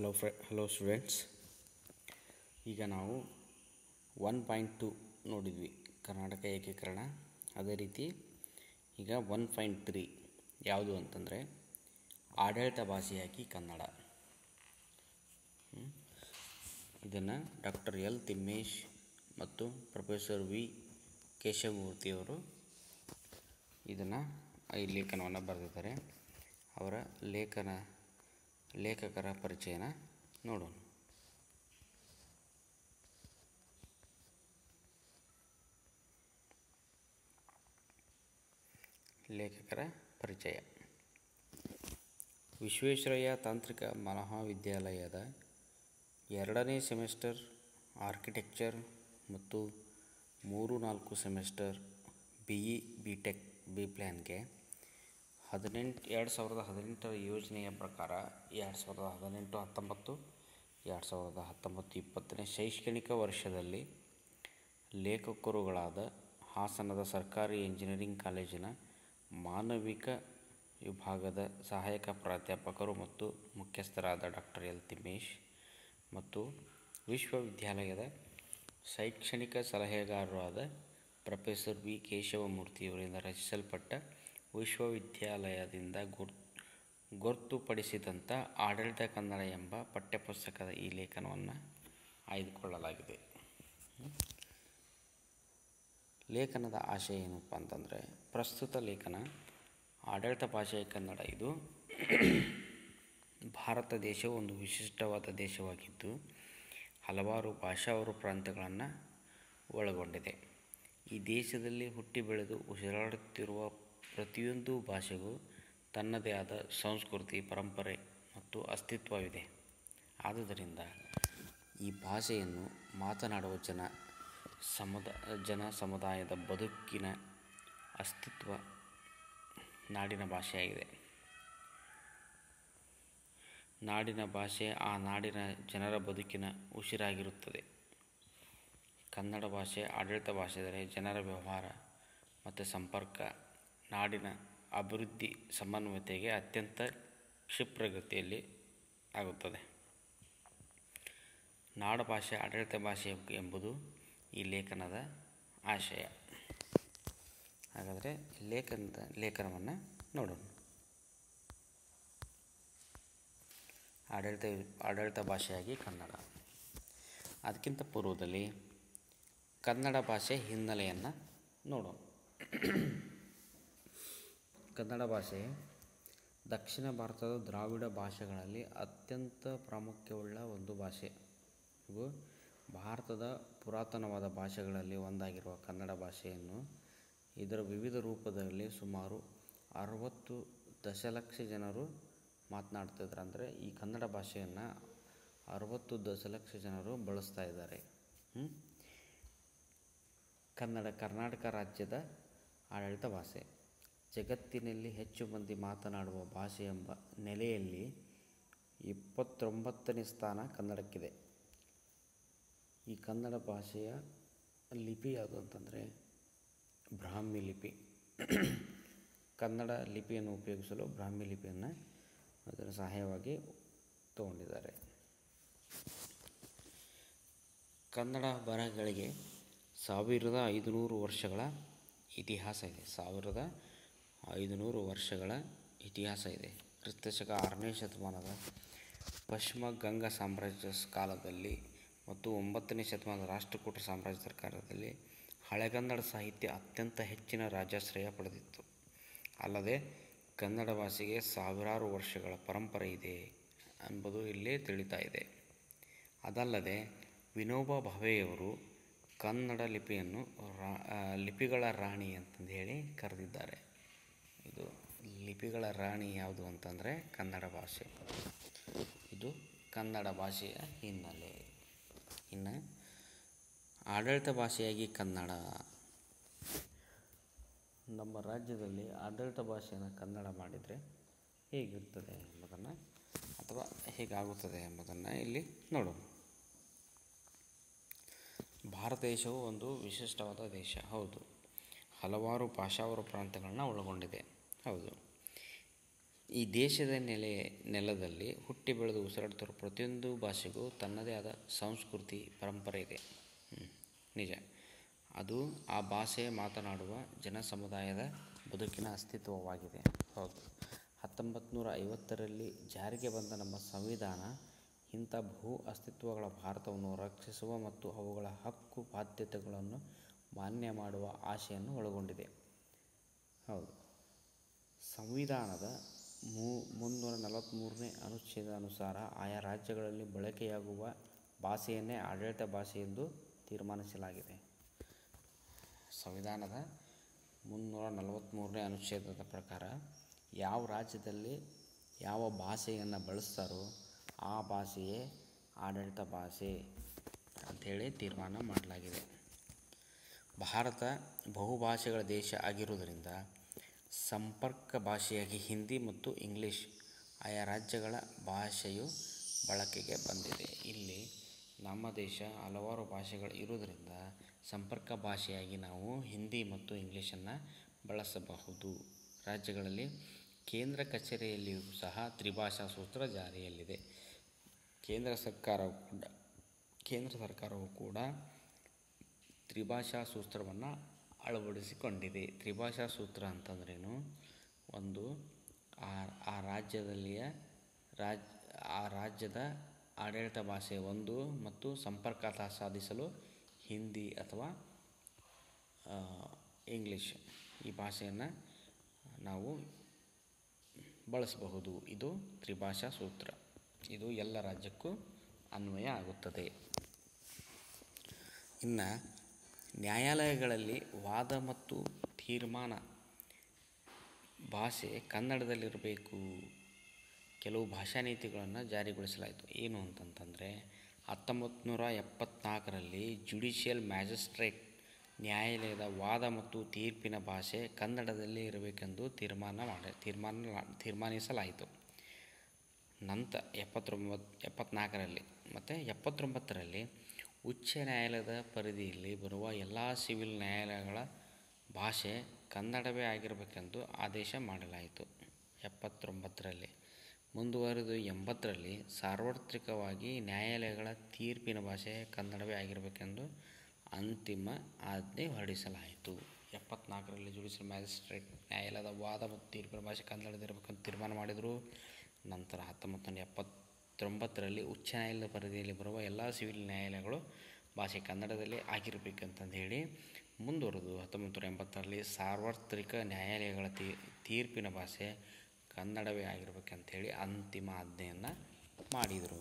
Hello ಫ್ರೆ hello students ಈಗ ನಾವು one point to ನೋಡಿದ್ವಿ ಕರ್ನಾಟಕ ಏಕೀಕರಣ ಅದೇ ರೀತಿ ಈಗ ಒನ್ ಪಾಯಿಂಟ್ ತ್ರೀ ಯಾವುದು ಅಂತಂದರೆ ಆಡಳಿತ ಭಾಷೆಯಾಗಿ ಕನ್ನಡ ಇದನ್ನು ಡಾಕ್ಟರ್ ಎಲ್ ತಿಮ್ಮೇಶ್ ಮತ್ತು ಪ್ರೊಫೆಸರ್ ವಿ ಕೇಶವಮೂರ್ತಿಯವರು ಇದನ್ನು ಈ ಲೇಖನವನ್ನು ಬರೆದಿದ್ದಾರೆ ಅವರ ಲೇಖನ ಲೇಖಕರ ಪರಿಚಯನ ನೋಡೋಣ ಲೇಖಕರ ಪರಿಚಯ ವಿಶ್ವೇಶ್ವರಯ್ಯ ತಾಂತ್ರಿಕ ಮಹಾವಿದ್ಯಾಲಯದ ಎರಡನೇ ಸೆಮಿಸ್ಟರ್ ಆರ್ಕಿಟೆಕ್ಚರ್ ಮತ್ತು ಮೂರು ನಾಲ್ಕು semester B E B tech B ಪ್ಲ್ಯಾನ್ಗೆ ಹದಿನೆಂಟು ಎರಡು ಸಾವಿರದ ಹದಿನೆಂಟರ ಯೋಜನೆಯ ಪ್ರಕಾರ ಎರಡು ಸಾವಿರದ ಹದಿನೆಂಟು ಹತ್ತೊಂಬತ್ತು ಎರಡು ಸಾವಿರದ ಹತ್ತೊಂಬತ್ತು ಇಪ್ಪತ್ತನೇ ಶೈಕ್ಷಣಿಕ ವರ್ಷದಲ್ಲಿ ಲೇಖಕರುಗಳಾದ ಹಾಸನದ ಸರ್ಕಾರಿ ಇಂಜಿನಿಯರಿಂಗ್ ಕಾಲೇಜಿನ ಮಾನವಿಕ ವಿಭಾಗದ ಸಹಾಯಕ ಪ್ರಾಧ್ಯಾಪಕರು ಮತ್ತು ಮುಖ್ಯಸ್ಥರಾದ ಡಾಕ್ಟರ್ ಎಲ್ ತಿಮ್ಮೇಶ್ ಮತ್ತು ವಿಶ್ವವಿದ್ಯಾಲಯದ ಶೈಕ್ಷಣಿಕ ಸಲಹೆಗಾರರಾದ ಪ್ರೊಫೆಸರ್ ವಿ ಕೇಶವಮೂರ್ತಿಯವರಿಂದ ರಚಿಸಲ್ಪಟ್ಟ ವಿಶ್ವವಿದ್ಯಾಲಯದಿಂದ ಗುರ್ ಗೊತ್ತುಪಡಿಸಿದಂಥ ಆಡಳಿತ ಕನ್ನಡ ಎಂಬ ಪಠ್ಯಪುಸ್ತಕದ ಈ ಲೇಖನವನ್ನು ಆಯ್ದುಕೊಳ್ಳಲಾಗಿದೆ ಲೇಖನದ ಆಶಯ ಏನಪ್ಪ ಅಂತಂದರೆ ಪ್ರಸ್ತುತ ಲೇಖನ ಆಡಳಿತ ಭಾಷೆಯ ಕನ್ನಡ ಇದು ಭಾರತ ದೇಶವು ಒಂದು ವಿಶಿಷ್ಟವಾದ ದೇಶವಾಗಿದ್ದು ಹಲವಾರು ಭಾಷಾವರು ಪ್ರಾಂತ್ಯಗಳನ್ನು ಒಳಗೊಂಡಿದೆ ಈ ದೇಶದಲ್ಲಿ ಹುಟ್ಟಿ ಬೆಳೆದು ಉಸಿರಾಡುತ್ತಿರುವ ಪ್ರತಿಯೊಂದು ಭಾಷೆಗೂ ತನ್ನದೇ ಆದ ಸಂಸ್ಕೃತಿ ಪರಂಪರೆ ಮತ್ತು ಅಸ್ತಿತ್ವವಿದೆ ಆದುದರಿಂದ ಈ ಭಾಷೆಯನ್ನು ಮಾತನಾಡುವ ಜನ ಸಮುದ ಜನ ಸಮುದಾಯದ ಬದುಕಿನ ಅಸ್ತಿತ್ವ ನಾಡಿನ ಭಾಷೆಯಾಗಿದೆ ನಾಡಿನ ಭಾಷೆ ಆ ನಾಡಿನ ಜನರ ಬದುಕಿನ ಉಸಿರಾಗಿರುತ್ತದೆ ಕನ್ನಡ ಭಾಷೆ ಆಡಳಿತ ಭಾಷೆ ಅಂದರೆ ಜನರ ವ್ಯವಹಾರ ಮತ್ತು ಸಂಪರ್ಕ ನಾಡಿನ ಅಭಿವೃದ್ಧಿ ಸಮನ್ವಯತೆಗೆ ಅತ್ಯಂತ ಕ್ಷಿಪ್ರಗತಿಯಲ್ಲಿ ಆಗುತ್ತದೆ ನಾಡಭಾಷೆ ಆಡಳಿತ ಭಾಷೆ ಎಂಬುದು ಈ ಲೇಖನದ ಆಶಯ ಹಾಗಾದರೆ ಲೇಖನದ ಲೇಖನವನ್ನು ನೋಡೋಣ ಆಡಳಿತ ಆಡಳಿತ ಭಾಷೆಯಾಗಿ ಕನ್ನಡ ಅದಕ್ಕಿಂತ ಪೂರ್ವದಲ್ಲಿ ಕನ್ನಡ ಭಾಷೆ ಹಿನ್ನೆಲೆಯನ್ನು ನೋಡೋಣ ಕನ್ನಡ ಭಾಷೆ ದಕ್ಷಿಣ ಭಾರತದ ದ್ರಾವಿಡ ಭಾಷೆಗಳಲ್ಲಿ ಅತ್ಯಂತ ಪ್ರಾಮುಖ್ಯವುಳ್ಳ ಒಂದು ಭಾಷೆ ಹಾಗೂ ಭಾರತದ ಪುರಾತನವಾದ ಭಾಷೆಗಳಲ್ಲಿ ಒಂದಾಗಿರುವ ಕನ್ನಡ ಭಾಷೆಯನ್ನು ಇದರ ವಿವಿಧ ರೂಪದಲ್ಲಿ ಸುಮಾರು ಅರವತ್ತು ದಶಲಕ್ಷ ಜನರು ಮಾತನಾಡ್ತಿದ್ದಾರೆ ಅಂದರೆ ಈ ಕನ್ನಡ ಭಾಷೆಯನ್ನು ಅರವತ್ತು ದಶಲಕ್ಷ ಜನರು ಬಳಸ್ತಾ ಇದ್ದಾರೆ ಕನ್ನಡ ಕರ್ನಾಟಕ ರಾಜ್ಯದ ಆಡಳಿತ ಭಾಷೆ ಜಗತ್ತಿನಲ್ಲಿ ಹೆಚ್ಚು ಮಂದಿ ಮಾತನಾಡುವ ಭಾಷೆ ಎಂಬ ನೆಲೆಯಲ್ಲಿ ಇಪ್ಪತ್ತೊಂಬತ್ತನೇ ಸ್ಥಾನ ಕನ್ನಡಕ್ಕಿದೆ ಈ ಕನ್ನಡ ಭಾಷೆಯ ಲಿಪಿ ಯಾವುದು ಅಂತಂದರೆ ಬ್ರಾಹ್ಮಿ ಲಿಪಿ ಕನ್ನಡ ಲಿಪಿಯನ್ನು ಉಪಯೋಗಿಸಲು ಬ್ರಾಹ್ಮಿ ಲಿಪಿಯನ್ನು ಅದರ ಸಹಾಯವಾಗಿ ತಗೊಂಡಿದ್ದಾರೆ ಕನ್ನಡ ಬರಹಗಳಿಗೆ ಸಾವಿರದ ಐದುನೂರು ವರ್ಷಗಳ ಇತಿಹಾಸ ಇದೆ ಸಾವಿರದ ಐದುನೂರು ವರ್ಷಗಳ ಇತಿಹಾಸ ಇದೆ ಕ್ರಿಸ್ತಶಕ ಆರನೇ ಶತಮಾನದ ಪಶ್ಚಿಮ ಗಂಗಾ ಸಾಮ್ರಾಜ್ಯ ಕಾಲದಲ್ಲಿ ಮತ್ತು ಒಂಬತ್ತನೇ ಶತಮಾನದ ರಾಷ್ಟ್ರಕೂಟ ಸಾಮ್ರಾಜ್ಯ ಸರ್ಕಾರದಲ್ಲಿ ಹಳೆಗನ್ನಡ ಸಾಹಿತ್ಯ ಅತ್ಯಂತ ಹೆಚ್ಚಿನ ರಾಜಾಶ್ರಯ ಪಡೆದಿತ್ತು ಅಲ್ಲದೆ ಕನ್ನಡ ಭಾಷೆಗೆ ಸಾವಿರಾರು ವರ್ಷಗಳ ಪರಂಪರೆ ಇದೆ ಎಂಬುದು ಇಲ್ಲೇ ತಿಳಿತಾ ಇದೆ ಅದಲ್ಲದೆ ವಿನೋಬಾ ಭಾವೆಯವರು ಕನ್ನಡ ಲಿಪಿಯನ್ನು ರಾ ಲಿಪಿಗಳ ರಾಣಿ ಅಂತಂದು ಹೇಳಿ ಕರೆದಿದ್ದಾರೆ ಇದು ಲಿಪಿಗಳ ರಾಣಿ ಯಾವುದು ಅಂತಂದರೆ ಕನ್ನಡ ಭಾಷೆ ಇದು ಕನ್ನಡ ಭಾಷೆಯ ಹಿನ್ನೆಲೆ ಇನ್ನು ಆಡಳಿತ ಭಾಷೆಯಾಗಿ ಕನ್ನಡ ನಮ್ಮ ರಾಜ್ಯದಲ್ಲಿ ಆಡಳಿತ ಭಾಷೆಯನ್ನು ಕನ್ನಡ ಮಾಡಿದರೆ ಹೇಗಿರ್ತದೆ ಎಂಬುದನ್ನು ಅಥವಾ ಹೇಗಾಗುತ್ತದೆ ಎಂಬುದನ್ನು ಇಲ್ಲಿ ನೋಡೋಣ ಭಾರತ ದೇಶವು ಒಂದು ವಿಶಿಷ್ಟವಾದ ದೇಶ ಹೌದು ಹಲವಾರು ಭಾಷಾವರ ಪ್ರಾಂತ್ಯಗಳನ್ನ ಒಳಗೊಂಡಿದೆ ಹೌದು ಈ ದೇಶದ ನೆಲೆ ನೆಲದಲ್ಲಿ ಹುಟ್ಟಿ ಬೆಳೆದು ಉಸಿರಾಡ್ತಿರೋ ಪ್ರತಿಯೊಂದು ಭಾಷೆಗೂ ತನ್ನದೇ ಆದ ಸಂಸ್ಕೃತಿ ಪರಂಪರೆ ಇದೆ ಹ್ಮ್, ನಿಜ ಅದು ಆ ಭಾಷೆ ಮಾತನಾಡುವ ಜನ ಸಮುದಾಯದ ಬದುಕಿನ ಅಸ್ತಿತ್ವವಾಗಿದೆ ಹೌದು ಹತ್ತೊಂಬತ್ತು ನೂರ ಐವತ್ತರಲ್ಲಿ ಜಾರಿಗೆ ಬಂದ ನಮ್ಮ ಸಂವಿಧಾನ ಇಂಥ ಬಹು ಅಸ್ತಿತ್ವಗಳ ಭಾರತವನ್ನು ರಕ್ಷಿಸುವ ಮತ್ತು ಅವುಗಳ ಹಕ್ಕು ಬಾಧ್ಯತೆಗಳನ್ನು ಮಾನ್ಯ ಮಾಡುವ ಆಶೆಯನ್ನು ಒಳಗೊಂಡಿದೆ ಹೌದು ಸಂವಿಧಾನದ ಮೂ ಮುನ್ನೂರ ನಲವತ್ತ್ಮೂರನೇ ಅನುಚ್ಛೇದ ಅನುಸಾರ ಆಯಾ ರಾಜ್ಯಗಳಲ್ಲಿ ಬಳಕೆಯಾಗುವ ಭಾಷೆಯನ್ನೇ ಆಡಳಿತ ಭಾಷೆ ಎಂದು ತೀರ್ಮಾನಿಸಲಾಗಿದೆ ಸಂವಿಧಾನದ ಮುನ್ನೂರ ನಲವತ್ತ್ಮೂರನೇ ಅನುಚ್ಛೇದದ ಪ್ರಕಾರ ಯಾವ ರಾಜ್ಯದಲ್ಲಿ ಯಾವ ಭಾಷೆಯನ್ನು ಬಳಸ್ತಾರೋ ಆ ಭಾಷೆಯೇ ಆಡಳಿತ ಭಾಷೆ ಅಂಥೇಳಿ ತೀರ್ಮಾನ ಮಾಡಲಾಗಿದೆ ಭಾರತ ಬಹುಭಾಷೆಗಳ ದೇಶ ಆಗಿರುವುದರಿಂದ ಸಂಪರ್ಕ ಭಾಷೆಯಾಗಿ ಹಿಂದಿ ಮತ್ತು ಇಂಗ್ಲೀಷ್ ಆಯಾ ರಾಜ್ಯಗಳ ಭಾಷೆಯು ಬಳಕೆಗೆ ಬಂದಿದೆ ಇಲ್ಲಿ ನಮ್ಮ ದೇಶ ಹಲವಾರು ಭಾಷೆಗಳು ಇರುವುದರಿಂದ ಸಂಪರ್ಕ ಭಾಷೆಯಾಗಿ ನಾವು ಹಿಂದಿ ಮತ್ತು ಇಂಗ್ಲೀಷನ್ನು ಬಳಸಬಹುದು ರಾಜ್ಯಗಳಲ್ಲಿ ಕೇಂದ್ರ ಕಚೇರಿಯಲ್ಲಿಯೂ ಸಹ ತ್ರಿಭಾಷಾ ಸೂತ್ರ ಜಾರಿಯಲ್ಲಿದೆ ಕೇಂದ್ರ ಸರ್ಕಾರವು ಕೂಡ ಕೇಂದ್ರ ಸರ್ಕಾರವು ಕೂಡ ತ್ರಿಭಾಷಾ ಸೂತ್ರವನ್ನು ಅಳವಡಿಸಿಕೊಂಡಿದೆ ತ್ರಿಭಾಷಾ ಸೂತ್ರ ಅಂತಂದ್ರೇನು ಒಂದು ಆ ಆ ರಾಜ್ಯದಲ್ಲಿಯ ರಾಜ್ ಆ ರಾಜ್ಯದ ಆಡಳಿತ ಭಾಷೆ ಒಂದು ಮತ್ತು ಸಂಪರ್ಕ ತಾ- ಸಾಧಿಸಲು ಹಿಂದಿ ಅಥವಾ ಆ, ಇಂಗ್ಲೀಷ್ ಈ ಭಾಷೆಯನ್ನು ನಾವು ಬಳಸಬಹುದು ಇದು ತ್ರಿಭಾಷಾ ಸೂತ್ರ ಇದು ಎಲ್ಲ ರಾಜ್ಯಕ್ಕೂ ಅನ್ವಯ ಆಗುತ್ತದೆ ಇನ್ನು ನ್ಯಾಯಾಲಯಗಳಲ್ಲಿ ವಾದ ಮತ್ತು ತೀರ್ಮಾನ ಭಾಷೆ ಕನ್ನಡದಲ್ಲಿರಬೇಕು ಕೆಲವು ಭಾಷಾ ನೀತಿಗಳನ್ನು ಜಾರಿಗೊಳಿಸಲಾಯಿತು ಏನು ಅಂತಂತಂದರೆ ಹತ್ತೊಂಬತ್ತು ನೂರ ಎಪ್ಪತ್ನಾಲ್ಕರಲ್ಲಿ ಜುಡಿಷಿಯಲ್ ಮ್ಯಾಜಿಸ್ಟ್ರೇಟ್ ನ್ಯಾಯಾಲಯದ ವಾದ ಮತ್ತು ತೀರ್ಪಿನ ಭಾಷೆ ಕನ್ನಡದಲ್ಲಿ ಇರಬೇಕೆಂದು ತೀರ್ಮಾನ ಮಾಡಿ ತೀರ್ಮಾನ ತೀರ್ಮಾನಿಸಲಾಯಿತು ನಂತರ ಎಪ್ಪತ್ತೊಂಬತ್ತು ಎಪ್ಪತ್ನಾಲ್ಕರಲ್ಲಿ ಮತ್ತು ಎಪ್ಪತ್ತೊಂಬತ್ತರಲ್ಲಿ ಉಚ್ಚ ನ್ಯಾಯಾಲಯದ ಪರಿಧಿಯಲ್ಲಿ ಬರುವ ಎಲ್ಲ ಸಿವಿಲ್ ನ್ಯಾಯಾಲಯಗಳ ಭಾಷೆ ಕನ್ನಡವೇ ಆಗಿರಬೇಕೆಂದು ಆದೇಶ ಮಾಡಲಾಯಿತು ಎಪ್ಪತ್ತೊಂಬತ್ತರಲ್ಲಿ ಮುಂದುವರೆದು ಎಂಬತ್ತರಲ್ಲಿ ಸಾರ್ವತ್ರಿಕವಾಗಿ ನ್ಯಾಯಾಲಯಗಳ ತೀರ್ಪಿನ ಭಾಷೆ ಕನ್ನಡವೇ ಆಗಿರಬೇಕೆಂದು ಅಂತಿಮ ಆಜ್ಞೆ ಹೊರಡಿಸಲಾಯಿತು ಎಪ್ಪತ್ನಾಲ್ಕರಲ್ಲಿ ಜುಡಿಷಿಯಲ್ ಮ್ಯಾಜಿಸ್ಟ್ರೇಟ್ ನ್ಯಾಯಾಲಯದ ವಾದ ಮತ್ತು ತೀರ್ಪಿನ ಭಾಷೆ ಕನ್ನಡದಿರಬೇಕಂತ ತೀರ್ಮಾನ ಮಾಡಿದರು ನಂತರ ಹತ್ತೊಂಬತ್ತು ನೂರ ಎಪ್ಪತ್ತೊಂಬತ್ತರಲ್ಲಿ ಉಚ್ಚ ನ್ಯಾಯಾಲಯದ ಪರಿಧಿಯಲ್ಲಿ ಬರುವ ಎಲ್ಲ ಸಿವಿಲ್ ನ್ಯಾಯಾಲಯಗಳು ಭಾಷೆ ಕನ್ನಡದಲ್ಲೇ ಆಗಿರಬೇಕಂತಂದು ಹೇಳಿ ಮುಂದುವರೆದು ಹತ್ತೊಂಬತ್ತು ನೂರ ಎಂಬತ್ತರಲ್ಲಿ ಸಾರ್ವತ್ರಿಕ ನ್ಯಾಯಾಲಯಗಳ ತೀ ತೀರ್ಪಿನ ಭಾಷೆ ಕನ್ನಡವೇ ಆಗಿರ್ಬೇಕಂಥೇಳಿ ಅಂತಿಮ ಆಜ್ಞೆಯನ್ನು ಮಾಡಿದರು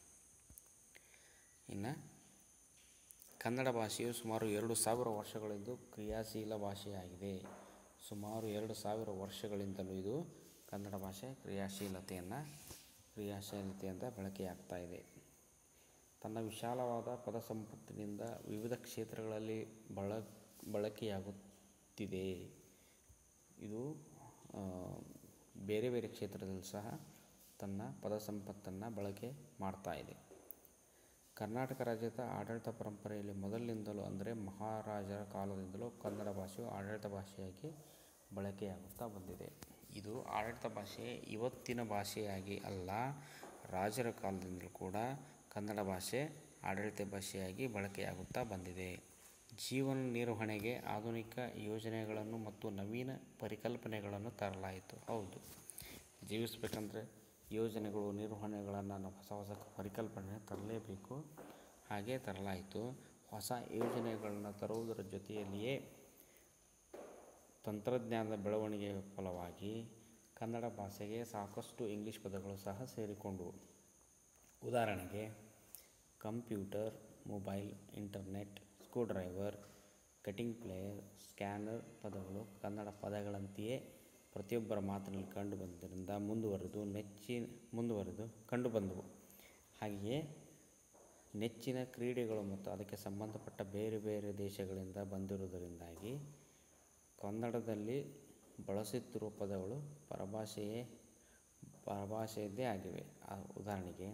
ಇನ್ನು ಕನ್ನಡ ಭಾಷೆಯು ಸುಮಾರು ಎರಡು ಸಾವಿರ ವರ್ಷಗಳಿಂದ ಕ್ರಿಯಾಶೀಲ ಭಾಷೆಯಾಗಿದೆ ಸುಮಾರು ಎರಡು ಸಾವಿರ ವರ್ಷಗಳಿಂದಲೂ ಇದು ಕನ್ನಡ ಭಾಷೆ ಕ್ರಿಯಾಶೀಲತೆಯನ್ನು ಕ್ರಿಯಾಶೀಲತೆಯಿಂದ ಬಳಕೆಯಾಗ್ತಾ ಇದೆ ತನ್ನ ವಿಶಾಲವಾದ ಪದ ಸಂಪತ್ತಿನಿಂದ ವಿವಿಧ ಕ್ಷೇತ್ರಗಳಲ್ಲಿ ಬಳ ಬಳಕೆಯಾಗುತ್ತಿದೆ ಇದು ಆ, ಬೇರೆ ಬೇರೆ ಕ್ಷೇತ್ರದಲ್ಲಿ ಸಹ ತನ್ನ ಪದ ಸಂಪತ್ತನ್ನು ಬಳಕೆ ಮಾಡ್ತಾ ಇದೆ ಕರ್ನಾಟಕ ರಾಜ್ಯದ ಆಡಳಿತ ಪರಂಪರೆಯಲ್ಲಿ ಮೊದಲಿನಿಂದಲೂ ಅಂದರೆ ಮಹಾರಾಜರ ಕಾಲದಿಂದಲೂ ಕನ್ನಡ ಭಾಷೆಯು ಆಡಳಿತ ಭಾಷೆಯಾಗಿ ಬಳಕೆಯಾಗುತ್ತಾ ಬಂದಿದೆ ಇದು ಆಡಳಿತ ಭಾಷೆ ಇವತ್ತಿನ ಭಾಷೆಯಾಗಿ ಅಲ್ಲ ರಾಜರ ಕಾಲದಿಂದಲೂ ಕೂಡ ಕನ್ನಡ ಭಾಷೆ ಆಡಳಿತ ಭಾಷೆಯಾಗಿ ಬಳಕೆಯಾಗುತ್ತಾ ಬಂದಿದೆ ಜೀವನ ನಿರ್ವಹಣೆಗೆ ಆಧುನಿಕ ಯೋಜನೆಗಳನ್ನು ಮತ್ತು ನವೀನ ಪರಿಕಲ್ಪನೆಗಳನ್ನು ತರಲಾಯಿತು ಹೌದು ಜೀವಿಸಬೇಕಂದ್ರೆ ಯೋಜನೆಗಳು ನಿರ್ವಹಣೆಗಳನ್ನು ನಾವು ಹೊಸ ಹೊಸ ಪರಿಕಲ್ಪನೆ ತರಲೇಬೇಕು ಹಾಗೆ ತರಲಾಯಿತು ಹೊಸ ಯೋಜನೆಗಳನ್ನ ತರುವುದರ ಜೊತೆಯಲ್ಲಿಯೇ ತಂತ್ರಜ್ಞಾನದ ಬೆಳವಣಿಗೆಯ ಫಲವಾಗಿ ಕನ್ನಡ ಭಾಷೆಗೆ ಸಾಕಷ್ಟು ಇಂಗ್ಲೀಷ್ ಪದಗಳು ಸಹ ಸೇರಿಕೊಂಡವು ಉದಾಹರಣೆಗೆ computer mobile internet screwdriver cutting player scanner ಪದಗಳು ಕನ್ನಡ ಪದಗಳಂತೆಯೇ ಪ್ರತಿಯೊಬ್ಬರ ಮಾತಿನಲ್ಲಿ ಕಂಡು ಬಂದರಿಂದ ಮುಂದುವರೆದು ನೆಚ್ಚಿನ ಮುಂದುವರೆದು ಕಂಡು ಬಂದವು ಹಾಗೆಯೇ ನೆಚ್ಚಿನ ಕ್ರೀಡೆಗಳು ಮತ್ತು ಅದಕ್ಕೆ ಸಂಬಂಧಪಟ್ಟ ಬೇರೆ ಬೇರೆ ದೇಶಗಳಿಂದ ಬಂದಿರುವುದರಿಂದಾಗಿ ಕನ್ನಡದಲ್ಲಿ ಬಳಸುತ್ತಿರುವ ಪದಗಳು ಪರಭಾಷೆಯೇ ಪರಭಾಷೆಯದ್ದೇ ಆಗಿವೆ ಆ ಉದಾಹರಣೆಗೆ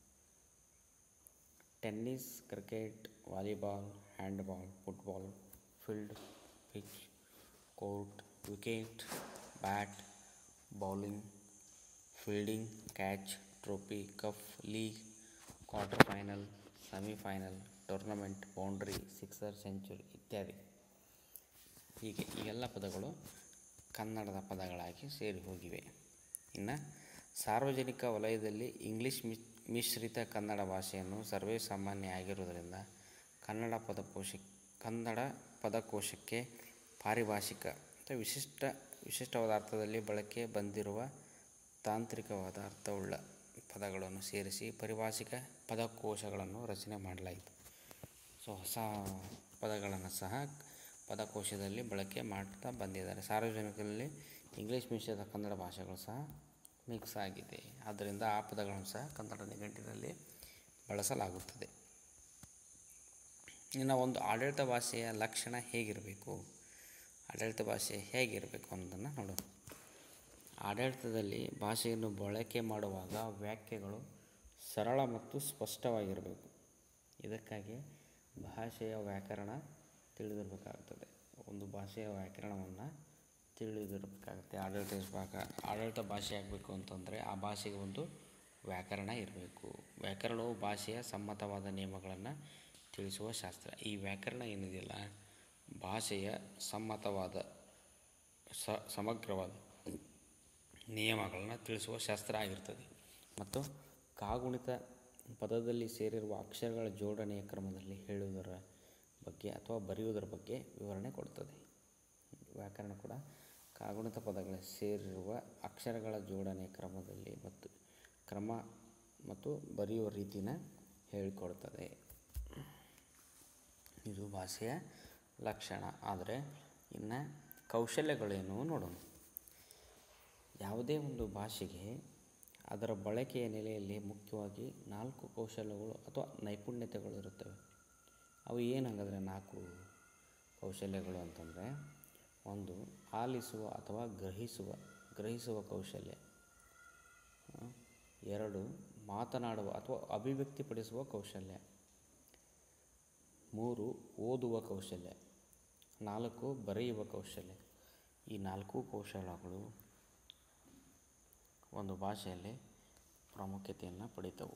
tennis cricket volleyball handball football field pitch court wicket bat bowling fielding catch trophy cup league quarter final semifinal tournament boundary sixer century ಇತ್ಯಾದಿ ಹೀಗೆ ಈ ಎಲ್ಲ ಪದಗಳು ಕನ್ನಡದ ಪದಗಳಾಗಿ ಸೇರಿ ಹೋಗಿವೆ ಇನ್ನು ಸಾರ್ವಜನಿಕ ವಲಯದಲ್ಲಿ ಇಂಗ್ಲೀಷ್ ಮಿ ಮಿಶ್ರಿತ ಕನ್ನಡ ಭಾಷೆಯನ್ನು ಸರ್ವೇ ಸಾಮಾನ್ಯ ಆಗಿರುವುದರಿಂದ ಕನ್ನಡ ಪದಕೋಶ ಕನ್ನಡ ಪದಕೋಶಕ್ಕೆ ಪಾರಿಭಾಷಿಕ ಅಥವಾ ವಿಶಿಷ್ಟ ವಿಶಿಷ್ಟವಾದ ಅರ್ಥದಲ್ಲಿ ಬಳಕೆ ಬಂದಿರುವ ತಾಂತ್ರಿಕವಾದ ಅರ್ಥವುಳ್ಳ ಪದಗಳನ್ನು ಸೇರಿಸಿ ಪಾರಿಭಾಷಿಕ ಪದಕೋಶಗಳನ್ನು ರಚನೆ ಮಾಡಲಾಯಿತು ಸೊ ಹೊಸ ಪದಗಳನ್ನು ಸಹ ಪದಕೋಶದಲ್ಲಿ ಬಳಕೆ ಮಾಡ್ತಾ ಬಂದಿದ್ದಾರೆ ಸಾರ್ವಜನಿಕರಲ್ಲಿ ಇಂಗ್ಲೀಷ್ ಮಿಶ್ರಿತ ಕನ್ನಡ ಭಾಷೆಗಳು ಸಹ ಮಿಕ್ಸ್ ಆಗಿದೆ ಆದ್ದರಿಂದ ಆ ಪದಗಳನ್ನು ಸಹ ಕನ್ನಡ ನಿಘಂಟಿನಲ್ಲಿ ಬಳಸಲಾಗುತ್ತದೆ ಇನ್ನು ಒಂದು ಆಡಳಿತ ಭಾಷೆಯ ಲಕ್ಷಣ ಹೇಗಿರಬೇಕು ಆಡಳಿತ ಭಾಷೆ ಹೇಗಿರಬೇಕು ಅನ್ನೋದನ್ನು ನೋಡೋಣ ಆಡಳಿತದಲ್ಲಿ ಭಾಷೆಯನ್ನು ಬಳಕೆ ಮಾಡುವಾಗ ವ್ಯಾಖ್ಯೆಗಳು ಸರಳ ಮತ್ತು ಸ್ಪಷ್ಟವಾಗಿರಬೇಕು ಇದಕ್ಕಾಗಿ ಭಾಷೆಯ ವ್ಯಾಕರಣ ತಿಳಿದಿರಬೇಕಾಗುತ್ತದೆ ಒಂದು ಭಾಷೆಯ ವ್ಯಾಕರಣವನ್ನು ತಿಳಿದಿರಬೇಕಾಗುತ್ತೆ ಆಡಳಿತ ಭಾಗ ಆಡಳಿತ ಭಾಷೆ ಆಗಬೇಕು ಅಂತಂದರೆ ಆ ಭಾಷೆಗೆ ಒಂದು ವ್ಯಾಕರಣ ಇರಬೇಕು ವ್ಯಾಕರಣವು ಭಾಷೆಯ ಸಮ್ಮತವಾದ ನಿಯಮಗಳನ್ನು ತಿಳಿಸುವ ಶಾಸ್ತ್ರ ಈ ವ್ಯಾಕರಣ ಏನಿದೆಯಲ್ಲ ಭಾಷೆಯ ಸಮ್ಮತವಾದ ಸ ಸಮಗ್ರವಾದ ನಿಯಮಗಳನ್ನು ತಿಳಿಸುವ ಶಾಸ್ತ್ರ ಆಗಿರ್ತದೆ ಮತ್ತು ಕಾಗುಣಿತ ಪದದಲ್ಲಿ ಸೇರಿರುವ ಅಕ್ಷರಗಳ ಜೋಡಣೆಯ ಕ್ರಮದಲ್ಲಿ ಹೇಳುವುದರ ಬಗ್ಗೆ ಅಥವಾ ಬರೆಯುವುದರ ಬಗ್ಗೆ ವಿವರಣೆ ಕೊಡ್ತದೆ ವ್ಯಾಕರಣ ಕೂಡ ಕಾಗುಣಿತ ಪದಗಳ ಸೇರಿರುವ ಅಕ್ಷರಗಳ ಜೋಡಣೆ ಕ್ರಮದಲ್ಲಿ ಮತ್ತು ಕ್ರಮ ಮತ್ತು ಬರೆಯುವ ರೀತಿನ ಹೇಳಿಕೊಡ್ತದೆ ಇದು ಭಾಷೆಯ ಲಕ್ಷಣ ಆದರೆ ಇನ್ನು ಕೌಶಲ್ಯಗಳೇನು ನೋಡೋಣ ಯಾವುದೇ ಒಂದು ಭಾಷೆಗೆ ಅದರ ಬಳಕೆಯ ನೆಲೆಯಲ್ಲಿ ಮುಖ್ಯವಾಗಿ ನಾಲ್ಕು ಕೌಶಲ್ಯಗಳು ಅಥವಾ ನೈಪುಣ್ಯತೆಗಳು ಇರುತ್ತವೆ ಅವು ಏನು ಹಾಗಾದರೆ ನಾಲ್ಕು ಕೌಶಲ್ಯಗಳು ಅಂತಂದರೆ ಒಂದು ಆಲಿಸುವ ಅಥವಾ ಗ್ರಹಿಸುವ ಗ್ರಹಿಸುವ ಕೌಶಲ್ಯ ಎರಡು ಮಾತನಾಡುವ ಅಥವಾ ಅಭಿವ್ಯಕ್ತಿಪಡಿಸುವ ಕೌಶಲ್ಯ ಮೂರು ಓದುವ ಕೌಶಲ್ಯ ನಾಲ್ಕು ಬರೆಯುವ ಕೌಶಲ್ಯ ಈ ನಾಲ್ಕು ಕೌಶಲ್ಯಗಳು ಒಂದು ಭಾಷೆಯಲ್ಲಿ ಪ್ರಾಮುಖ್ಯತೆಯನ್ನು ಪಡಿತವು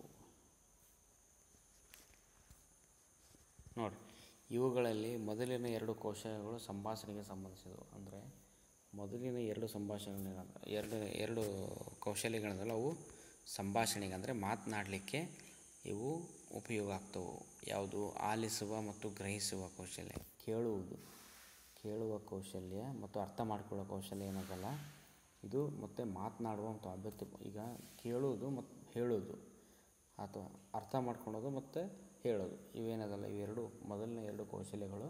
ನೋಡಿ ಇವುಗಳಲ್ಲಿ ಮೊದಲಿನ ಎರಡು ಕೌಶಲ್ಯಗಳು ಸಂಭಾಷಣೆಗೆ ಸಂಬಂಧಿಸಿದವು ಅಂದರೆ ಮೊದಲಿನ ಎರಡು ಸಂಭಾಷಣೆ ಎರಡು ಎರಡು ಕೌಶಲ್ಯಗಳಂದ್ರೆ ಅವು ಸಂಭಾಷಣೆಗೆ ಅಂದರೆ ಮಾತನಾಡಲಿಕ್ಕೆ ಇವು ಉಪಯೋಗ ಆಗ್ತವೆ ಯಾವುದು ಆಲಿಸುವ ಮತ್ತು ಗ್ರಹಿಸುವ ಕೌಶಲ್ಯ ಕೇಳುವುದು ಕೇಳುವ ಕೌಶಲ್ಯ ಮತ್ತು ಅರ್ಥ ಮಾಡಿಕೊಳ್ಳುವ ಕೌಶಲ್ಯ ಏನದಲ್ಲ ಇದು ಮತ್ತು ಮಾತನಾಡುವ ಮತ್ತು ಅಭ್ಯರ್ಥಿ ಈಗ ಕೇಳುವುದು ಮತ್ತು ಹೇಳೋದು ಅಥವಾ ಅರ್ಥ ಮಾಡ್ಕೊಳ್ಳೋದು ಮತ್ತು ಹೇಳೋದು ಇವೇನದಲ್ಲ ಇವೆರಡು ಮೊದಲನೇ ಎರಡು ಕೌಶಲ್ಯಗಳು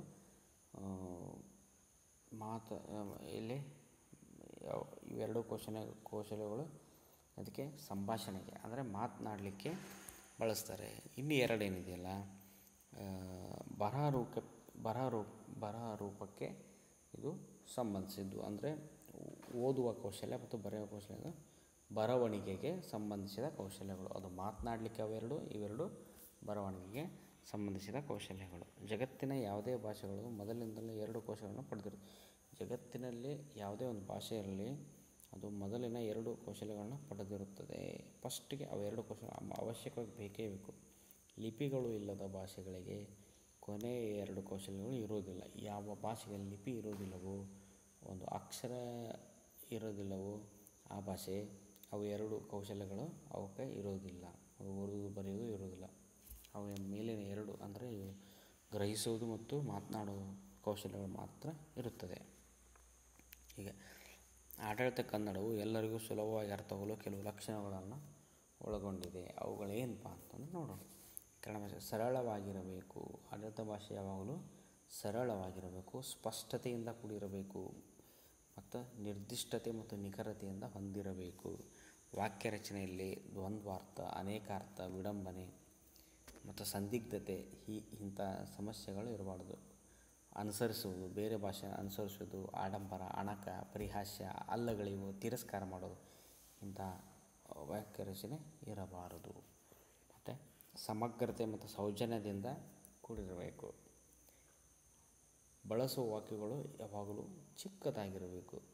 ಮಾತು ಇಲ್ಲಿ ಇವೆರಡು ಕೌಶಲ್ಯ ಕೌಶಲ್ಯಗಳು ಅದಕ್ಕೆ ಸಂಭಾಷಣೆಗೆ ಅಂದರೆ ಮಾತನಾಡಲಿಕ್ಕೆ ಬಳಸ್ತಾರೆ ಇನ್ನು ಎರಡು ಏನಿದೆಯಲ್ಲ ಬರಹ ರೂಪ ಬರಹ ರೂಪ ಬರಹ ರೂಪಕ್ಕೆ ಇದು ಸಂಬಂಧಿಸಿದ್ದು ಅಂದರೆ ಓದುವ ಕೌಶಲ್ಯ ಮತ್ತು ಬರೆಯುವ ಕೌಶಲ್ಯ ಬರವಣಿಗೆಗೆ ಸಂಬಂಧಿಸಿದ ಕೌಶಲ್ಯಗಳು ಅದು ಮಾತನಾಡಲಿಕ್ಕೆ ಅವೆರಡು ಇವೆರಡು ಬರವಣಿಗೆಗೆ ಸಂಬಂಧಿಸಿದ ಕೌಶಲ್ಯಗಳು ಜಗತ್ತಿನ ಯಾವುದೇ ಭಾಷೆಗಳು ಮೊದಲಿನಿಂದಲೇ ಎರಡು ಕೌಶಲ್ಯಗಳನ್ನು ಪಡೆದಿರುತ್ತೆ ಜಗತ್ತಿನಲ್ಲಿ ಯಾವುದೇ ಒಂದು ಭಾಷೆ ಇರಲಿ ಅದು ಮೊದಲಿನ ಎರಡು ಕೌಶಲ್ಯಗಳನ್ನು ಪಡೆದಿರುತ್ತದೆ ಫಸ್ಟಿಗೆ ಅವೆರಡು ಕೌಶಲ್ಯ ಅವಶ್ಯಕವಾಗಿ ಬೇಕೇ ಬೇಕು ಲಿಪಿಗಳು ಇಲ್ಲದ ಭಾಷೆಗಳಿಗೆ ಕೊನೆಯ ಎರಡು ಕೌಶಲ್ಯಗಳು ಇರೋದಿಲ್ಲ ಯಾವ ಭಾಷೆಗೆ ಲಿಪಿ ಇರೋದಿಲ್ಲವೋ ಒಂದು ಅಕ್ಷರ ಇರೋದಿಲ್ಲವೋ ಆ ಭಾಷೆ ಅವು ಎರಡು ಕೌಶಲ್ಯಗಳು ಅವಕ್ಕೆ ಇರೋದಿಲ್ಲ ಅವು ಓದುವುದು ಬರೆಯುವುದು ಇರೋದಿಲ್ಲ ಅವು ಮೇಲಿನ ಎರಡು ಅಂದರೆ ಗ್ರಹಿಸುವುದು ಮತ್ತು ಮಾತನಾಡುವ ಕೌಶಲ್ಯಗಳು ಮಾತ್ರ ಇರುತ್ತದೆ ಹೀಗೆ ಆಡಳಿತ ಕನ್ನಡವು ಎಲ್ಲರಿಗೂ ಸುಲಭವಾಗಿ ಅರ್ಥವಾಗಲು ಕೆಲವು ಲಕ್ಷಣಗಳನ್ನು ಒಳಗೊಂಡಿದೆ ಅವುಗಳೇನಪ್ಪ ಅಂತಂದು ನೋಡೋಣ ಕನ್ನಡ ಭಾಷೆ ಸರಳವಾಗಿರಬೇಕು ಆಡಳಿತ ಭಾಷೆ ಯಾವಾಗಲೂ ಸರಳವಾಗಿರಬೇಕು ಸ್ಪಷ್ಟತೆಯಿಂದ ಕೂಡಿರಬೇಕು ಮತ್ತು ನಿರ್ದಿಷ್ಟತೆ ಮತ್ತು ನಿಖರತೆಯಿಂದ ಹೊಂದಿರಬೇಕು ವಾಕ್ಯ ರಚನೆಯಲ್ಲಿ ದ್ವಂದ್ವಾರ್ಥ ಅನೇಕಾರ್ಥ ವಿಡಂಬನೆ ಮತ್ತು ಸಂದಿಗ್ಧತೆ ಈ ಇಂಥ ಸಮಸ್ಯೆಗಳು ಇರಬಾರ್ದು ಅನುಸರಿಸುವುದು ಬೇರೆ ಭಾಷೆ ಅನುಸರಿಸುವುದು ಆಡಂಬರ ಅಣಕ ಪರಿಹಾಸ್ಯ ಅಲ್ಲಗಳಿವು ತಿರಸ್ಕಾರ ಮಾಡೋದು ಇಂಥ ವಾಕ್ಯ ರಚನೆ ಇರಬಾರದು ಮತ್ತು ಸಮಗ್ರತೆ ಮತ್ತು ಸೌಜನ್ಯದಿಂದ ಕೂಡಿರಬೇಕು ಬಳಸುವ ವಾಕ್ಯಗಳು ಯಾವಾಗಲೂ ಚಿಕ್ಕದಾಗಿರಬೇಕು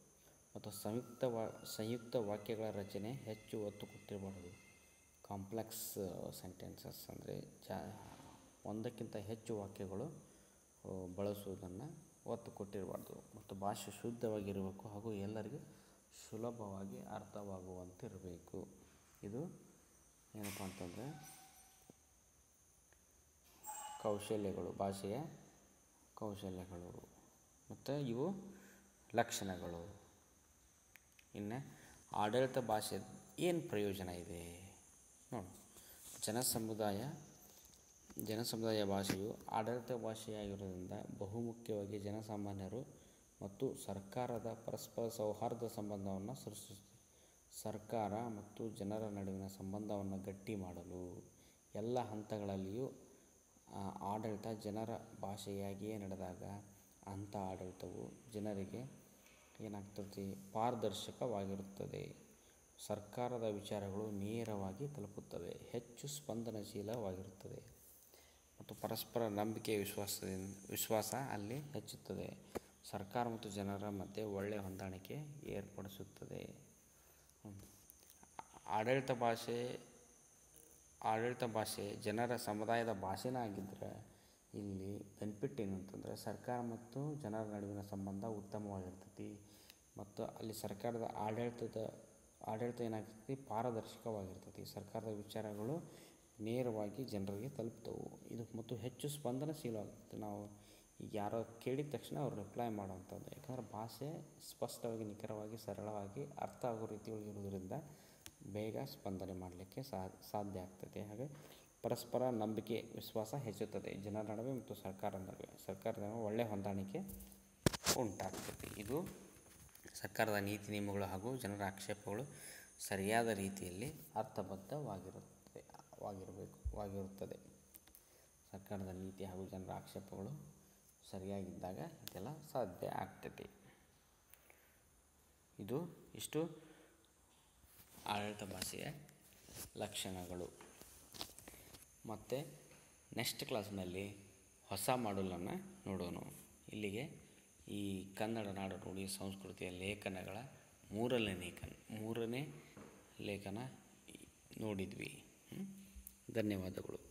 ಮತ್ತು ಸಂಯುಕ್ತ ವಾ ಸಂಯುಕ್ತ ವಾಕ್ಯಗಳ ರಚನೆ ಹೆಚ್ಚು ಒತ್ತು ಕೊಟ್ಟಿರಬಾರ್ದು ಕಾಂಪ್ಲೆಕ್ಸ್ ಸೆಂಟೆನ್ಸಸ್ ಅಂದರೆ ಜಾ ಒಂದಕ್ಕಿಂತ ಹೆಚ್ಚು ವಾಕ್ಯಗಳು ಆ, ಬಳಸುವುದನ್ನು ಒತ್ತು ಕೊಟ್ಟಿರಬಾರ್ದು ಮತ್ತು ಭಾಷೆ ಶುದ್ಧವಾಗಿರಬೇಕು ಹಾಗೂ ಎಲ್ಲರಿಗೂ ಸುಲಭವಾಗಿ ಅರ್ಥವಾಗುವಂತಿರಬೇಕು ಇದು ಏನಪ್ಪ ಅಂತಂದರೆ ಕೌಶಲ್ಯಗಳು ಭಾಷೆಯ ಕೌಶಲ್ಯಗಳು ಮತ್ತು ಇವು ಲಕ್ಷಣಗಳು ಇನ್ನು ಆಡಳಿತ ಭಾಷೆ ಏನು ಪ್ರಯೋಜನ ಇದೆ ನೋಡು ಜನಸಮುದಾಯ ಜನಸಮುದಾಯ ಭಾಷೆಯು ಆಡಳಿತ ಭಾಷೆಯಾಗಿರೋದ್ರಿಂದ ಬಹುಮುಖ್ಯವಾಗಿ ಜನಸಾಮಾನ್ಯರು ಮತ್ತು ಸರ್ಕಾರದ ಪರಸ್ಪರ ಸೌಹಾರ್ದ ಸಂಬಂಧವನ್ನು ಸೃಷ್ಟಿಸುತ್ತದೆ ಸರ್ಕಾರ ಮತ್ತು ಜನರ ನಡುವಿನ ಸಂಬಂಧವನ್ನು ಗಟ್ಟಿ ಮಾಡಲು ಎಲ್ಲ ಹಂತಗಳಲ್ಲಿಯೂ ಆ, ಆಡಳಿತ ಜನರ ಭಾಷೆಯಾಗಿಯೇ ನಡೆದಾಗ ಅಂಥ ಆಡಳಿತವು ಜನರಿಗೆ ಏನಾಗ್ತದೆ ಪಾರದರ್ಶಕವಾಗಿರುತ್ತದೆ ಸರ್ಕಾರದ ವಿಚಾರಗಳು ನೇರವಾಗಿ ತಲುಪುತ್ತವೆ ಹೆಚ್ಚು ಸ್ಪಂದನಶೀಲವಾಗಿರುತ್ತದೆ ಮತ್ತು ಪರಸ್ಪರ ನಂಬಿಕೆ ವಿಶ್ವಾಸದಿಂದ ವಿಶ್ವಾಸ ಅಲ್ಲಿ ಹೆಚ್ಚುತ್ತದೆ ಸರ್ಕಾರ ಮತ್ತು ಜನರ ಮಧ್ಯೆ ಒಳ್ಳೆಯ ಹೊಂದಾಣಿಕೆ ಏರ್ಪಡಿಸುತ್ತದೆ ಹ್ಮ್. ಆಡಳಿತ ಭಾಷೆ ಆಡಳಿತ ಭಾಷೆ ಜನರ ಸಮುದಾಯದ ಭಾಷೆನೇ ಆಗಿದ್ದರೆ ಇಲ್ಲಿ ಬೆನಿಫಿಟ್ ಏನು ಅಂತಂದರೆ ಸರ್ಕಾರ ಮತ್ತು ಜನರ ನಡುವಿನ ಸಂಬಂಧ ಉತ್ತಮವಾಗಿರ್ತೈತಿ ಮತ್ತು ಅಲ್ಲಿ ಸರ್ಕಾರದ ಆಡಳಿತದ ಆಡಳಿತ ಏನಾಗ್ತೈತಿ ಪಾರದರ್ಶಕವಾಗಿರ್ತೈತಿ ಸರ್ಕಾರದ ವಿಚಾರಗಳು ನೇರವಾಗಿ ಜನರಿಗೆ ತಲುಪ್ತವು ಇದು ಮತ್ತು ಹೆಚ್ಚು ಸ್ಪಂದನಶೀಲವಾಗುತ್ತೆ ನಾವು ಈಗ ಯಾರೋ ಕೇಳಿದ ತಕ್ಷಣ ಅವ್ರು ರಿಪ್ಲೈ ಮಾಡೋವಂಥದ್ದು ಯಾಕಂದ್ರೆ ಭಾಷೆ ಸ್ಪಷ್ಟವಾಗಿ ನಿಖರವಾಗಿ ಸರಳವಾಗಿ ಅರ್ಥ ಆಗೋ ರೀತಿಯೊಳಗೆ ಇರೋದ್ರಿಂದ ಬೇಗ ಸ್ಪಂದನೆ ಮಾಡಲಿಕ್ಕೆ ಸಾಧ್ಯ ಆಗ್ತದೆ ಹಾಗೆ ಪರಸ್ಪರ ನಂಬಿಕೆ ವಿಶ್ವಾಸ ಹೆಚ್ಚುತ್ತದೆ ಜನರ ನಡುವೆ ಮತ್ತು ಸರ್ಕಾರದ ನಡುವೆ ಸರ್ಕಾರದ ನಡುವೆ ಒಳ್ಳೆಯ ಹೊಂದಾಣಿಕೆ ಉಂಟಾಗ್ತದೆ ಇದು ಸರ್ಕಾರದ ನೀತಿ ನಿಯಮಗಳು ಹಾಗೂ ಜನರ ಆಕ್ಷೇಪಗಳು ಸರಿಯಾದ ರೀತಿಯಲ್ಲಿ ಅರ್ಥಬದ್ಧವಾಗಿರುತ್ತದೆ ವಾಗಿರಬೇಕು ವಾಗಿರುತ್ತದೆ ಸರ್ಕಾರದ ನೀತಿ ಹಾಗೂ ಜನರ ಆಕ್ಷೇಪಗಳು ಸರಿಯಾಗಿದ್ದಾಗ ಇದೆಲ್ಲ ಸಾಧ್ಯ ಆಗ್ತದೆ ಇದು ಇಷ್ಟು ಆಡಳಿತ ಭಾಷೆಯ ಲಕ್ಷಣಗಳು ಮತ್ತು ನೆಕ್ಸ್ಟ್ ಕ್ಲಾಸ್ನಲ್ಲಿ ಹೊಸ ಮಾಡಲನ್ನು ನೋಡೋಣ ಇಲ್ಲಿಗೆ ಈ ಕನ್ನಡ ನಾಡು ನುಡಿ ಸಂಸ್ಕೃತಿಯ ಲೇಖನಗಳ ಮೂರನೇ ಲೇಖನ ಮೂರನೇ ಲೇಖನ ನೋಡಿದ್ವಿ ಹ್ಮ್? ಧನ್ಯವಾದಗಳು